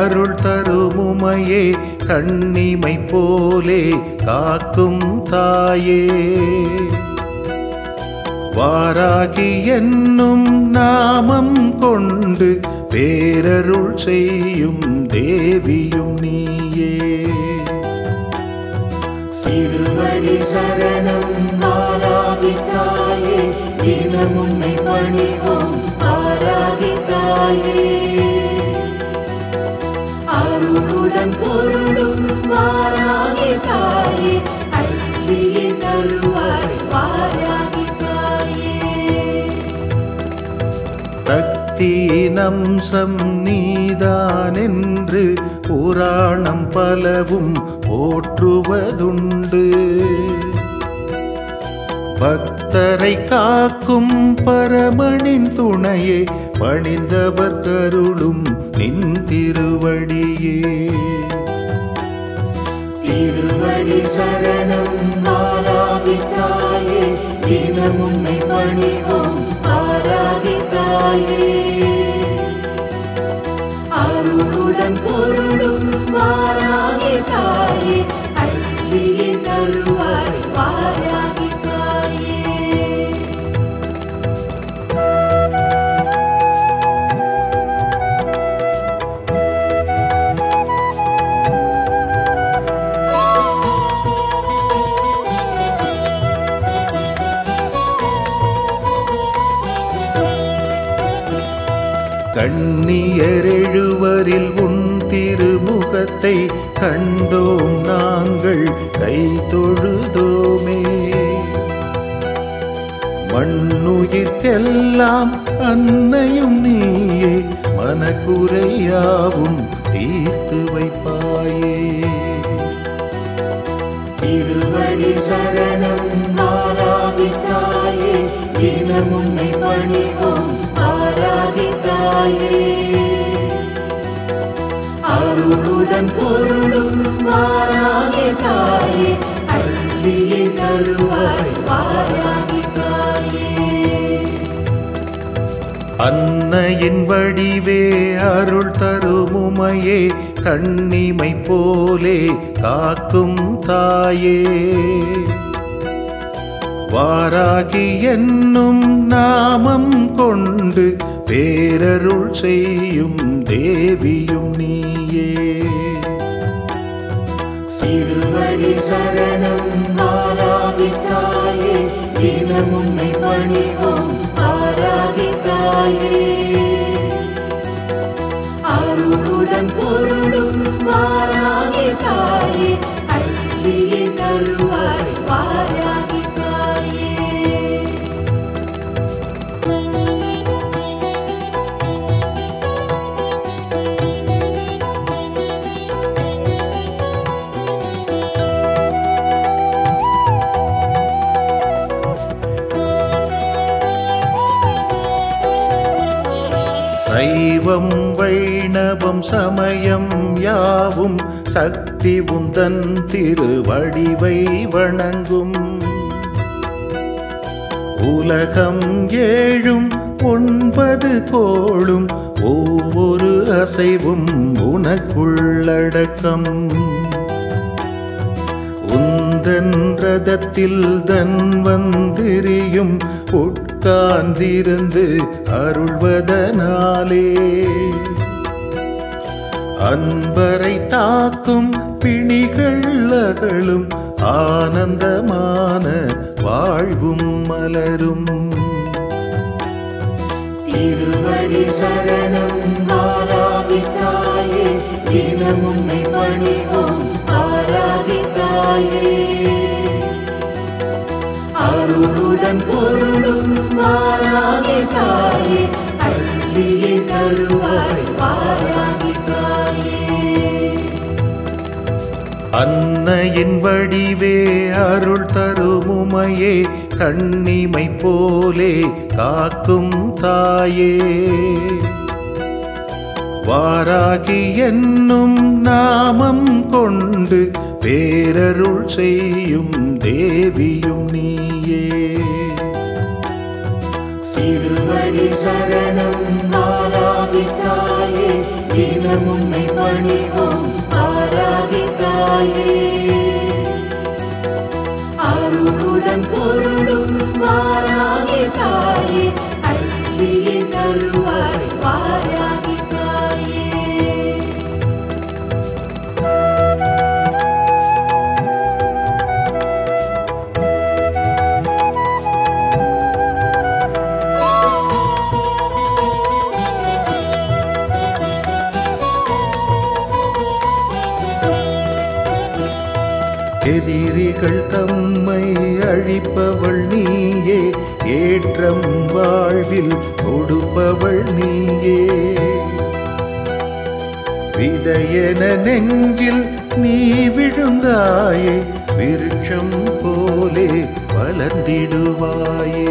அருள் தருமுமையே கண்ணிமை போலே காக்கும் தாயே வாராகி என்னும் நாமம் கொண்டு பேரருள் செய்யும் தேவியும் நீயே சிறுவடி சரணம் ஆராகி தாயே தினம் உன்னை பணிவோம் ஆராகி தாயே அருளுடன் பொருளும் வாராகி தாயே அள்ளியே தருவாய் வாராகி தாயே பக்தியின் அம்சம் நீதானென்று புராணம் பலவும் போற்றுவதுண்டு பக்தரை காக்கும் பரமனின் துணையே பணிந்தவர் கருளும் நின் திருவடியே திருவடி சரணம் ஆராகி தாயே தினம் உன்னை பணிவோம் ஆராகி தாயே அருளுடன் பொருளும் வாராகி தாயே அள்ளியே தருவாய் வாராகி தாயே கண்ணியரெழுவரில் உன் திருமுகத்தை கண்டோம் நாங்கள் கை தொழுதோமே மண்ணுயிர்க்கெல்லாம் அன்னையும் நீயே மனக்குறையாவும் தீர்த்து வைப்பாயே திருவடி சரணம் ஆராகி தாயே தினம் உன்னை பணிவோம் ஆராகி தாயே அருளுடன் பொருளும் வாராகி தாயே அள்ளியே தருவாய் வாராகி தாயே அன்னையின் வடிவே அருள் தருமுமையே கண்ணிமை போலே காக்கும் தாயே வாராகி என்னும் நாமம் கொண்டு பேரருள் செய்யும் தேவியும் நீயே சிறுவடி சரணம் ஆராகி தாயே தினம் உன்னை பணிவோம் ஆராகி தாயே அருளுடன் பொருளும் வாராகி தாயே அள்ளியே தருவாய் வாராகி தாயே சைவம் வைணவம் சமயம் யாவும் சக்தி உந்தன் திருவடிவை வணங்கும் உலகம் ஏழும் ஒன்பது கோளும் ஒவ்வொரு அசைவும் உனக்குள்ளடக்கம் உந்தன் ரதத்தில் தன் வந்திரியும் உட்கார்ந்திருந்து அருள்வதனாலே அன்பரை தாக்கும் பிணிகள் அகலும் ஆனந்தமான வாழ்வும் மலரும் திருவடி சரணம் ஆராகி தாயே தினம் உன்னை பணிவோம் ஆராகி தாயே அருளுடன் பொருளும் வாராகி தாயே அள்ளியே தருவாய் வாராகி தாயே அன்னையின் வடிவே அருள் தருமுமையே கண்ணிமை போலே காக்கும் தாயே வாராகி என்னும் நாமம் கொண்டு பேரருள் செய்யும் தேவியும் நீயே சிறுவடி சரணம் ஆராகி தாயே தினம் உன்னை பணிவோம் ஆராகி தாயே அருளுடன் பொருளும் வாராகி தாயே அள்ளியே தருவாய் வாராகி தாயே எதிரிகள் தம்மை அழிப்பவள் நீயே ஏற்றம் வாழ்வில் கொடுப்பவள் நீயே விதையென நெஞ்சில் நீ விழுந்தாயே விருட்சம் போலே வளர்ந்திடுவாயே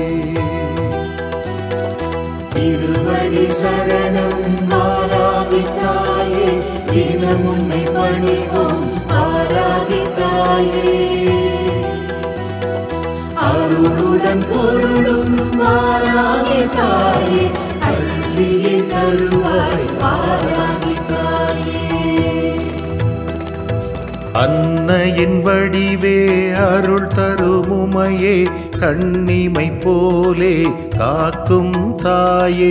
திருவடி சரணம் ஆராகி தாயே தினம் உன்னை பணிவோம் ஆராகி தாயே அருளுடன் பொருளும் ஆராகி தாயே அள்ளியே தருவாய் ஆராகி தாயே அன்னையின் வடிவே அருள் தருமுமையே கண்ணிமை போலே காக்கும் தாயே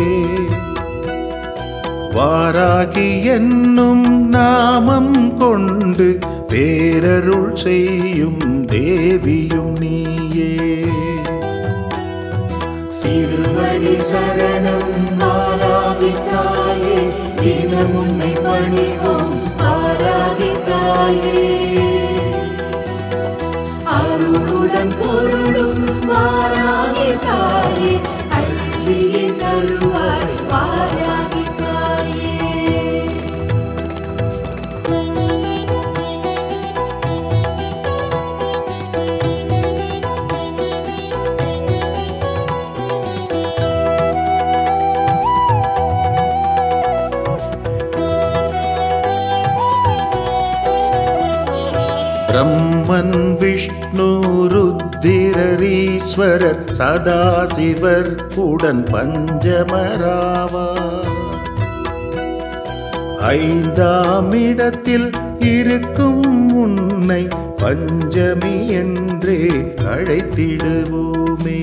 வாராகி என்னும் நாமம் கொண்டு பேரருள் செய்யும் தேவியும் நீயே சிறுவடி சரணம் ஆராகி தாயே தினம் உன்னை பணிவோம் ஆராகி தாயே அருளுடன் பொருளும் ஆராகி தாயே அள்ளியே தருவாய் வாராகி தாயே பிரம்மன் விஷ்ணு ருத்திரரீஸ்வரர் சதாசிவர் உடன் பஞ்சமராவா ஐந்தாம் இடத்தில் இருக்கும் உன்னை பஞ்சமி என்றே அழைத்திடுவோமே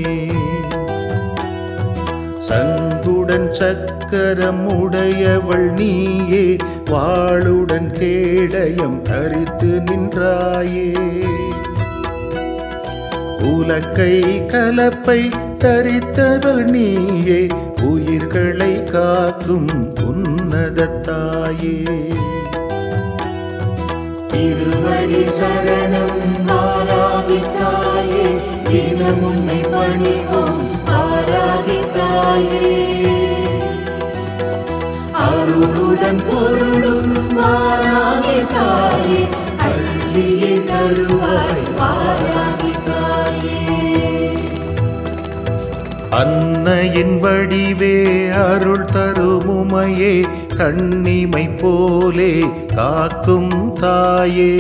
சங்குடன் சக்கரம் உடையவள் நீயே வாளுடன் கேடயம் தரித்து நின்றாயே உலக்கை கலப்பை தரித்தவள் நீயே உயிர்களை காக்கும் உன்னதத்தாயே திருவடி சரணம் ஆராகி தாயே தினம் உன்னை பணிவோம் ஆராகி தாயே அருளுடன் பொருளும் ஆராகி தாயே அள்ளியே தருவாய் ஆராகி தாயே அன்னையின் வடிவே அருள் தருமுமையே கண்ணிமை போலே காக்கும் தாயே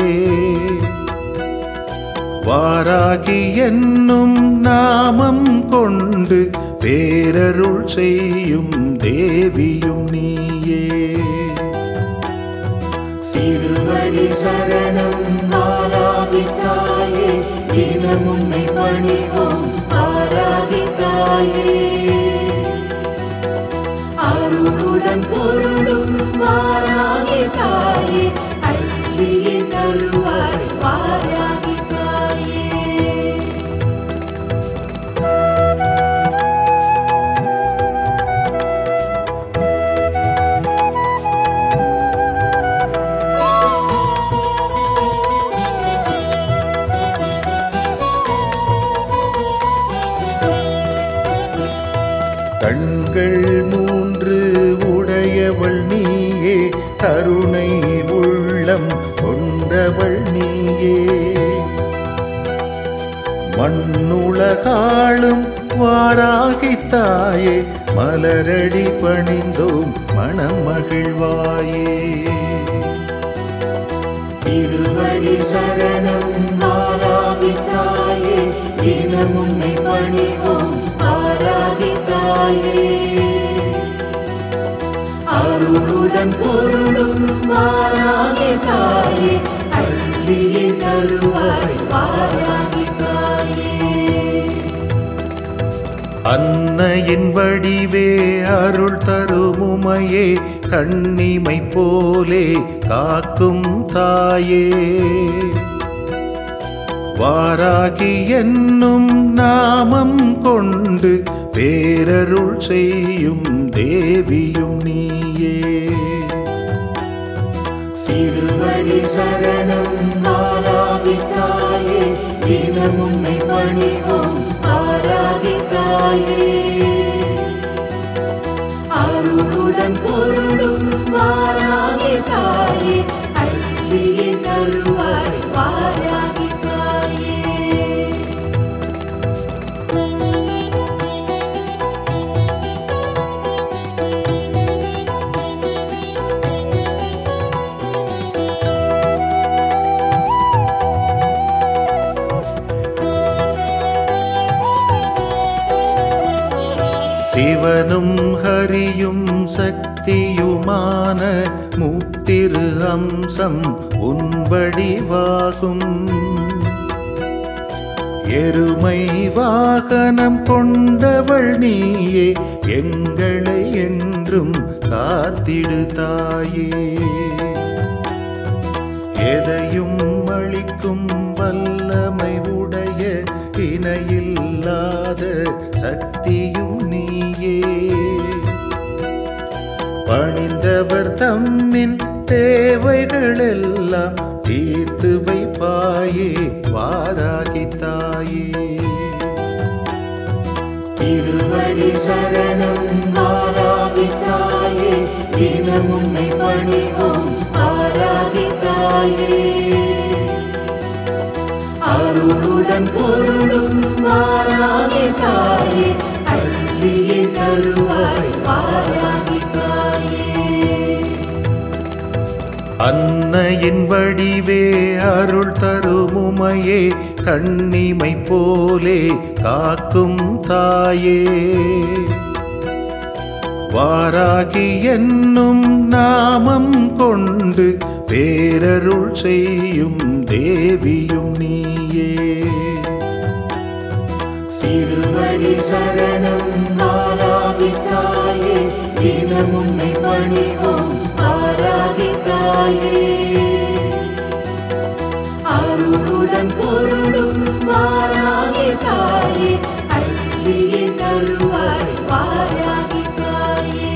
வாராகி என்னும் நாமம் கொண்டு பேரருள் செய்யும் தேவியும் நீயே சிறுவடி சரணம் ஆராகி தாயே தினம் உன்னை பணிவோம் ஆராகி தாயே அருளுடன் பொருளும் ஆராகி தாயே அள்ளியே தருவாய் ஆராகி தாயே கண்கள் மூன்று உடையவள் நீயே கருணை உள்ளம் கொண்டவள் நீயே மண்ணுலகாளும் வாராகி தாயே மலரடி பணிந்தோம் மனம் மகிழ்வாயே திருவடி சரணம் ஆராகி தாயே தினம் உன்னை பணிவோம் ஆராகி தாயே அருளுடன் அருளுடன் பொருளும் வாராகி தாயே அள்ளியே தருவாய் வாராகி தாயே அன்னையின் வடிவே அருள் தருமுமையே கண்ணிமை போலே காக்கும் தாயே வாராகி என்னும் நாமம் கொண்டு பேரருள் செய்யும் தேவியும் நீயே சிறுவடி சரணம் வாராகி தாயே தினம் உன்னை பணிவோம் வாராகி தாயே அருளுடன் பொருளும் வாராகி தாயே அள்ளியே தருவாய் வாராகி தாயே சிவனும் ஹரியும் சக்தியுமான முத்திரு அம்சம் உன் வடிவாகும் எருமை வாகனம் கொண்டவள் நீயே எங்களை என்றும் காத்திடு தாயே எதையும் அளிக்கும் வல்லமை உடைய இணையில்லாத சக்தியும் நீயே பணிந்தவர் தம்மின் தேவைகளெல்லாம் தீர்த்து வைப்பாயே வாராகி தாயே திருவடி சரணம் வாராகி தாயே தினம் உன்னை பணிவோம் வாராகி தாயே அருளுடன் பொருளும் வாராகி தாயே அள்ளியே தருவாய் வாராகி தாயே அன்னையின் வடிவே அருள் தருமுமையே கண்ணிமை போலே காக்கும் தாயே வாராகி என்னும் நாமம் கொண்டு பேரருள் செய்யும் தேவியும் நீயே சிறுவடி சரணம் வாராகி தாயே தினம் உன்னை பணிவோம் வாராகி தாயே அருளுடன் பொருளும் வாராகி தாயே அள்ளியே தருவாய் வாராகி தாயே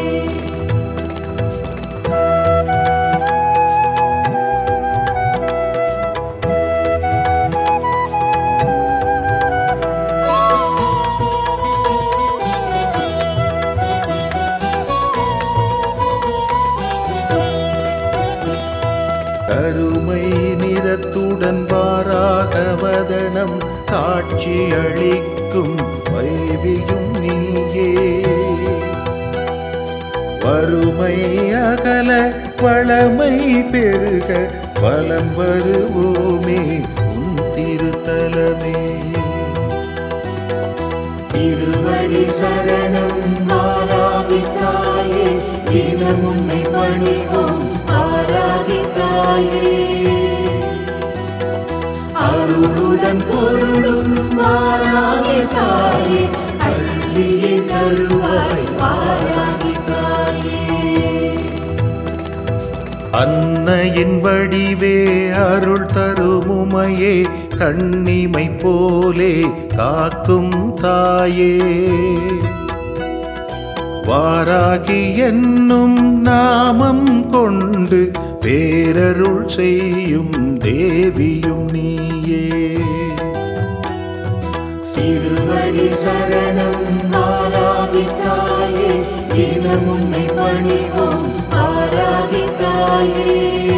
கருமை நிறத்துடன் வாராக வதனம் காட்சி அளிக்கும் வைவியும் நீயே வறுமை அகல வளமை பெருக வலம் வருவோமே உன் திருத்தலமே திருவடி சரணம் வாராகி தாயே தினம் உன்னை பணிவோம் வாராகி தாயே அருளுடன் பொருளும் வாராகி தாயே அள்ளியே தருவாய் வாராகி தாயே அன்னையின் வடிவே அருள் தருமுமையே கண்ணிமை போலே காக்கும் தாயே வாராகி என்னும் நாமம் கொண்டு பேரருள் செய்யும் தேவியும் நீயே சிறுவடி சரணம் வாராகி தாயே தினம் உன்னை பணிவோம் வாராகி தாயே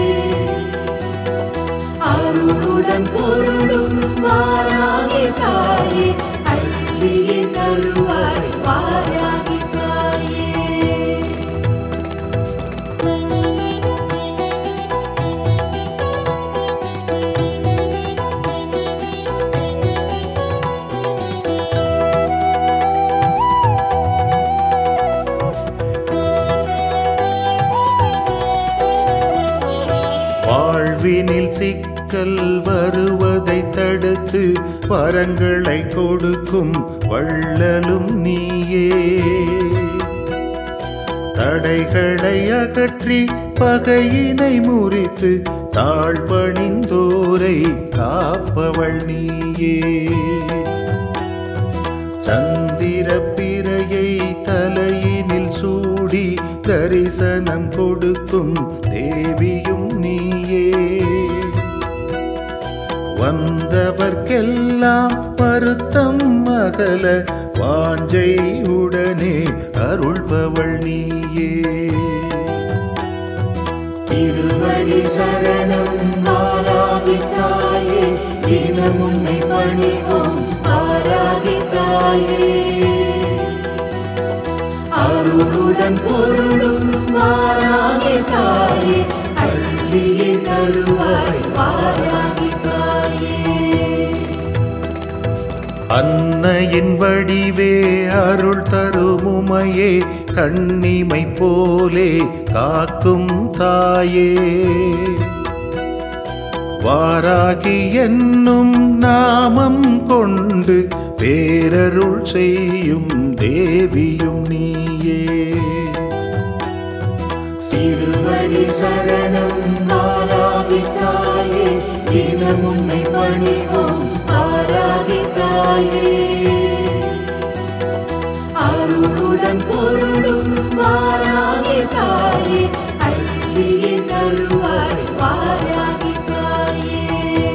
அருளுடன் பொருளும் வாராகி தாயே அள்ளியே தருவாய் வாராகி தாயே வாழ்வினில் சிக்கல் வருவதை தடுத்து வரங்களை கொடுக்கும் வள்ளலும் நீயே தடைகளை அகற்றி பகையினை முறித்து தாழ்பணிந்தோரை காப்பவள் நீயே சந்திர பிறையை தலையினில் சூடி தரிசனம் கொடுக்கும் தேவியும் நீயே வந்தவர்க்கெல்லாம் வருத்தம் அகல வாஞ்சை உடனே அருள்பவள் நீயே திருவடி சரணம் ஆராதித்தாயே தினம் உன்னை பணிவோம் ஆராதித்தாயே அருளுடன் பொருளும் மாறாகித்தாயே அள்ளியே தருவாய் வாராகித்தாயே அன்னையின் வடிவே அருள் தருமுமையே கண்ணிமை போலே காக்கும் தாயே வாராகி என்னும் நாமம் கொண்டு பேரருள் செய்யும் தேவியும் நீயே திருவடி சரணம் ஆராதித்தாயே தினம் உன்னை பணிவோம் ஆராதித்தாயே அருளுடன் பொருளும் மாறாகித்தாயே அள்ளியே தருவாய் வாராகித்தாயே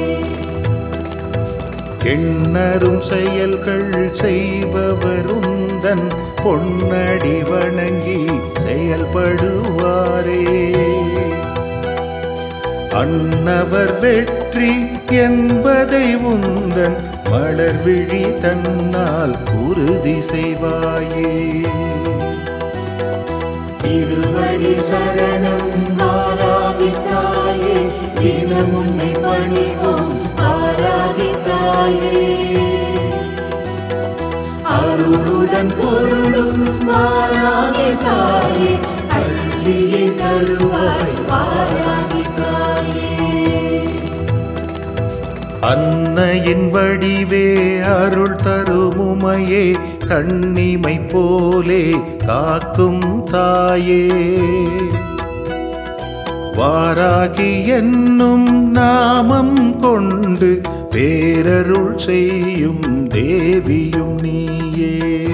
எண்ணரும் செயல்கள் செய்பவருந்தன் பொன்னடி வணங்கி செயல்படுவாரே அன்னவர் வெற்றி என்பதை உந்தன் மலர்விழி தன்னால் உறுதி செய்வாயே திருவடி சரணம் ஆராதித்தாயே தினம் உன்னை பணிவோம் ஆராதித்தாயே அருளுடன் பொருளும் மாறாகித்தாயே அள்ளியே தருவாய் வாராகித்தாயே அன்னையின் வடிவே அருள் தருமுமையே கண்ணிமை போலே காக்கும் தாயே வாராகி என்னும் நாமம் கொண்டு பேரருள் செய்யும் தேவியும் நீயே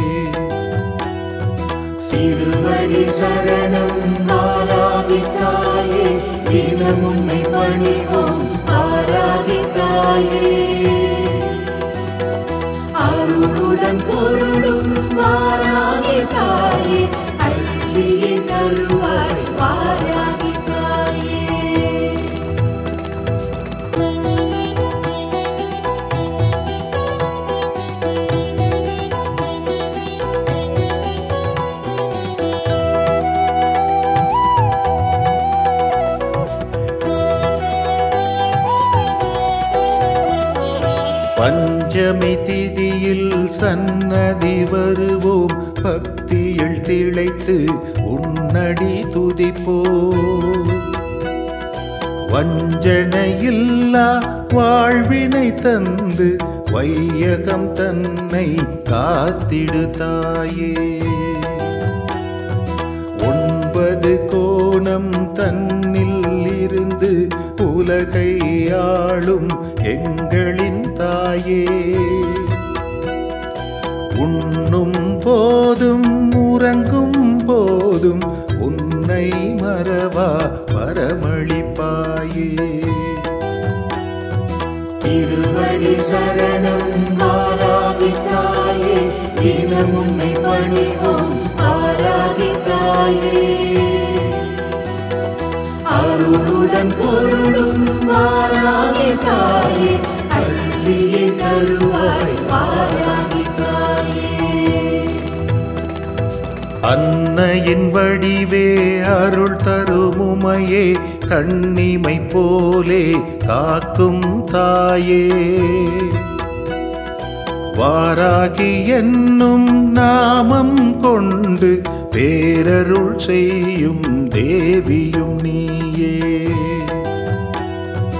திருவடி சரணம் ஆராதித்தாயே தினம் உன்னை பணிவோம் ஆராதித்தாயே அருளுடன் பொருளும் மாறாகித்தாயே அள்ளியே தருவாய் வாராகித்தாயே பஞ்சமி திதியில் சன்னதி வருவோம் பக்தியில் திளைத்து உன்னடி துதிப்போ வஞ்சனையில்லா வாழ்வினை தந்து வையகம் தன்னை காத்திடு தாயே ஒன்பது கோணம் தன்னில் இருந்து உலகை ஆளும் எங்களின் தாயே உண்ணும் போதும் உறங்கும் போதும் உன்னை மறவா வரமளிப்பாயே திருவடி சரணம் ஆராதித்தாயே தினம் உன்னை பணிவோம் ஆராதித்தாயே அருளுடன் பொருளும் மாறாகித்தாயே அள்ளியே தருவாய் வாராகித்தாயே அன்னையின் வடிவே அருள் தருமுமையே கண்ணிமை போலே காக்கும் தாயே வாராகி என்னும் நாமம் கொண்டு பேரருள் செய்யும் தேவியும் நீயே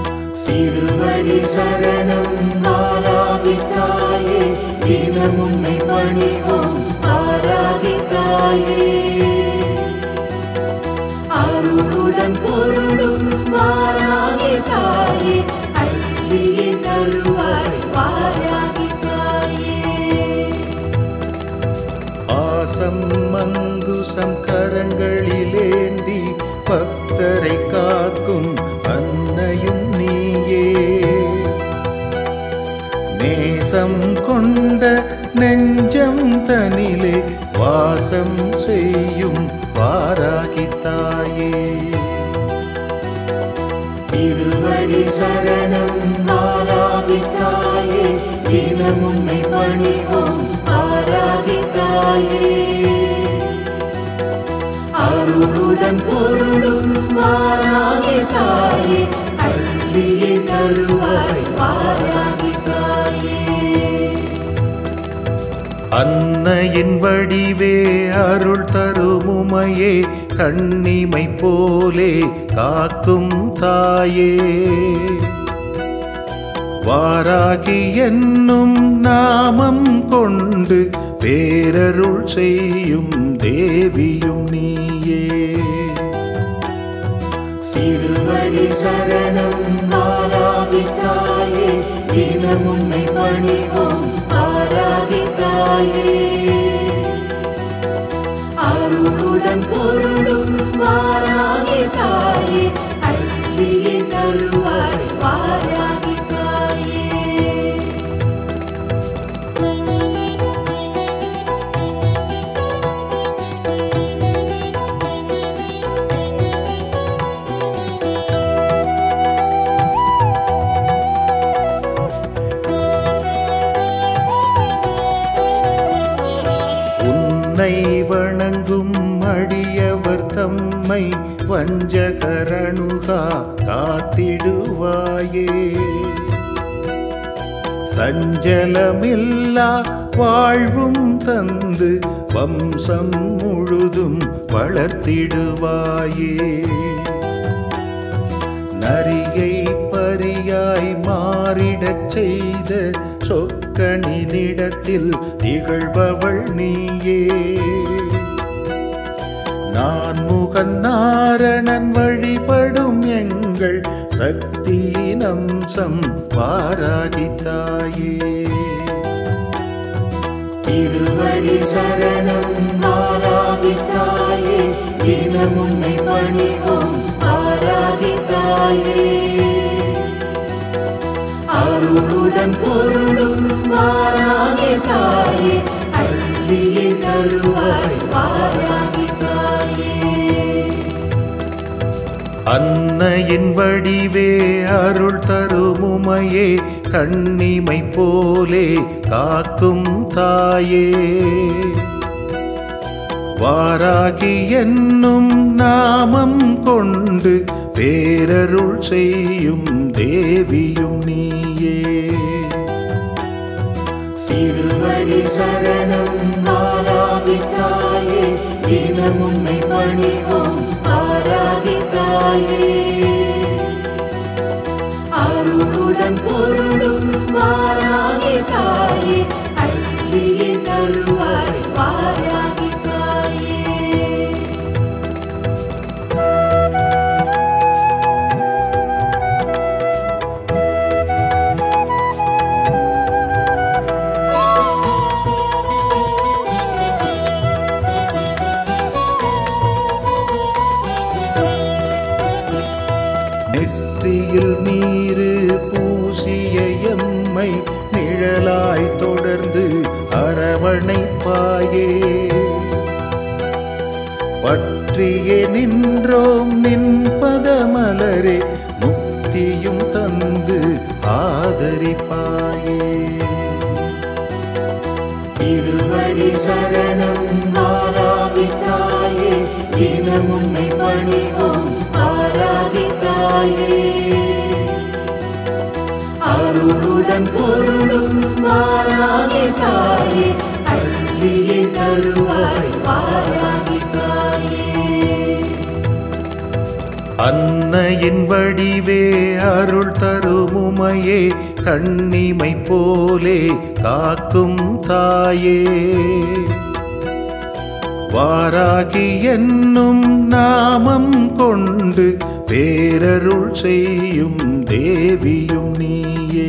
தாயே அருளுடன் பொருளும் வாராகி தாயே அள்ளியே தருவாய் வாராகி தாயே ஆசம் மங்குசம் கரங்களிலேந்தி பக்தரை காக்கும் அன்னையும் நீயே நேசம் கொண்ட நெஞ்சம் தனிலே வாசம் செய்யும் வாராகி தாயே திருவடி சரணம் வாராகி தாயே தினம் உன்னை பணிவோம் வாராகி தாயே அருளுடன் பொருளும் வாராகி தாயே அள்ளியே தருவாய் வாராகி தாயே அன்னையின் வடிவே அருள் தருமுமையே கண்ணிமை போலே காக்கும் தாயே வாராகி என்னும் நாமம் கொண்டு பேரருள் செய்யும் தேவியும் நீயே சிறுவடி சரணம் வாராகி தாயே தினம் உன்னை பணிவோம் வாராகி தாயே அருளுடன் பொருளும் வாராகி தாயே அள்ளியே தருவாய் வாராகி தாயே உன்னை வணங்கும் அடியவர் தம்மை வஞ்சகரணுகா காத்திடுவாயே சஞ்சலமில்லா வாழ்வும் தந்து வம்சம் முழுதும் வளர்த்திடுவாயே நரியை பரியாய் மாறிடச் செய்த சொக்கனினிடத்தில் திகழ்பவள் நீயே நான் முகன் நாரணன் வழிபடும் எங்கள் சக்தியின் அம்சம் வாராகி தாயே திருவடி சரணம் வாராகி தாயே தினம் உன்னை பணிவோம் வாராகி தாயே அருளுடன் பொருளும் வாராகி தாயே அள்ளியே தருவாய் வாராகி தாயே அன்னையின் வடிவே அருள் தருமுமையே கண்ணிமை போலே காக்கும் தாயே வாராகி என்னும் நாமம் கொண்டு பேரருள் செய்யும் தேவியும் நீயே சிறுவடி சரணம் வாராகி தாயே தினம் உன்னை பணிவோம் வாராகி தாயே அருளுடன் பொருளும் வாராகி தாயே அள்ளியே தருவாய் வாராகி தாயே நெற்றியில் நீரு பூசிய எம்மை நிழலாய் தொடர்ந்து அரவணைப்பாயே பற்றியே நின்றோம் நின்பத மலரே முக்தியும் தந்து ஆதரிப்பாயே திருவடி சரணம் வாராகி தாயே தினம் உன்னை பணிவோம் வாராகி தாயே அருளுடன் பொருளும் வாராகி தாயே அள்ளியே தருவாய் வாராகி தாயே அன்னையின் வடிவே அருள் தருமுமையே கண்ணிமை போலே காக்கும் தாயே வாராகி என்னும் நாமம் கொண்டு பேரருள் செய்யும் தேவியும் நீயே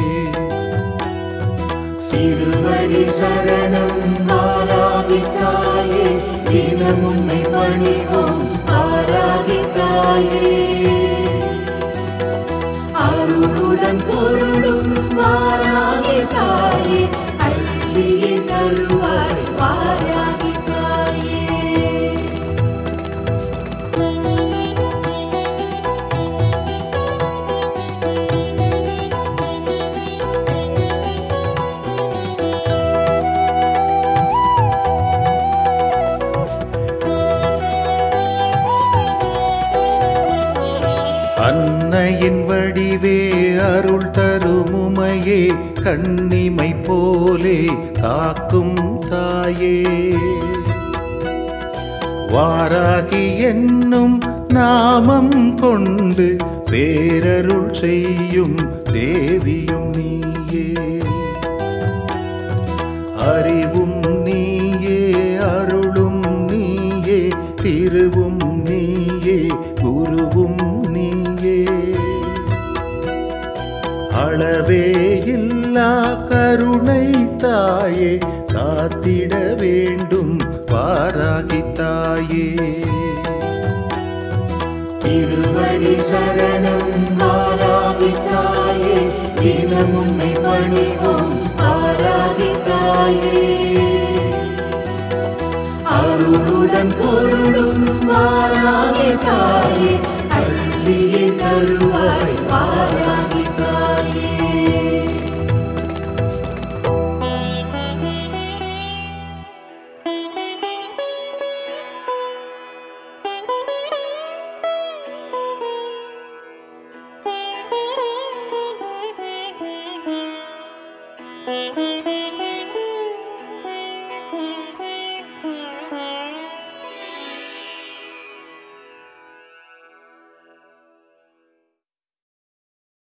சிறுவடி சரணம் ஆராதித்தாயே தினம் உன்னை பணிவோம் ஆராதித்தாயே அருளுடன் பொருளும் வாராகித்தாயே அள்ளியே தருவாய் வாராகித்தாயே அன்னையின் வடிவே அருள் தருமுமையே கண்ணிமை போலே காக்கும் தாயே வாராகி என்னும் நாமம் கொண்டு பேரருள் செய்யும் தேவியும் நீயே அறிவும் நீயே அருளும் நீயே திருவும் நீயே குருவும் நீயே அளவே இல்லா கருணை தாயே காத்திட வேண்டும் வாராகி தாயே திருவடி சரணம் ஆராதித்தாயே தினம் உன்னை பணிவோம் ஆராதித்தாயே அருளுடன் பொருளும் ஆராதித்தாயே அள்ளியே தருவாய் ஆராதித்தாயே Thank you.